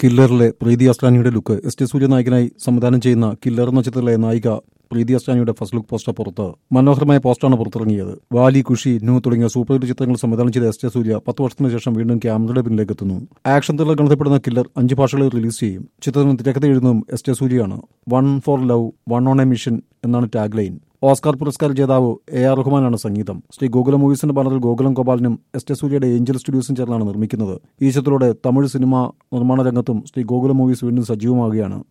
കില്ലറിലെ പ്രീതി അസ്ലാനിയുടെ look S T Surya നായകനായി സംവിധാനം ചെയ്യുന്ന കില്ലർ എന്ന ചിത്രത്തിലെ നായിക പ്രീതി അസ്ലാനിയുടെ ഫസ്റ്റ് ലുക്ക് പോസ്റ്റർ പുറത്ത് മനോഹരമായ പോസ്റ്ററാണ് പുറത്തിറങ്ങിയത് വാലി കുഷി നു തുടങ്ങിയ സൂപ്പർ ഹിറ്റ് ചിത്രങ്ങൾ സംവിധാനം ചെയ്ത എസ് ടി സൂര്യ പത്ത് വർഷത്തിന് ശേഷം വീണ്ടും ക്യാമറയുടെ പിന്നിലേക്ക് എത്തുന്നു ആക്ഷൻ ത്രില്ലർ ഗണത്തിൽപ്പെടുന്ന കില്ലർ അഞ്ച് ഭാഷകളിൽ റിലീസ് ചെയ്യും ചിത്രത്തിന് തിരക്കഥ എഴുതുന്നതും എസ് ടി സൂര്യയാണ് one for love one on a mission എന്നാണ് ടാഗ് ലൈൻ ഓസ്കാർ പുരസ്കാര ജേതാവ് എ ആർ റഹ്മാനാണ് സംഗീതം ശ്രീ ഗോകുലം മൂവീസിന്റെ ബാനറിൽ ഗോകുലം ഗോപാലനും എസ് ടെ സൂര്യയുടെ ഏഞ്ചൽ സ്റ്റുഡിയോസും ചേർന്നാണ് നിർമ്മിക്കുന്നത് ഈ ചിത്രത്തോടെ തമിഴ് സിനിമ നിർമ്മാണ രംഗത്തും ശ്രീ ഗോകുലം മൂവീസ് വീണ്ടും സജീവമാവുകയാണ്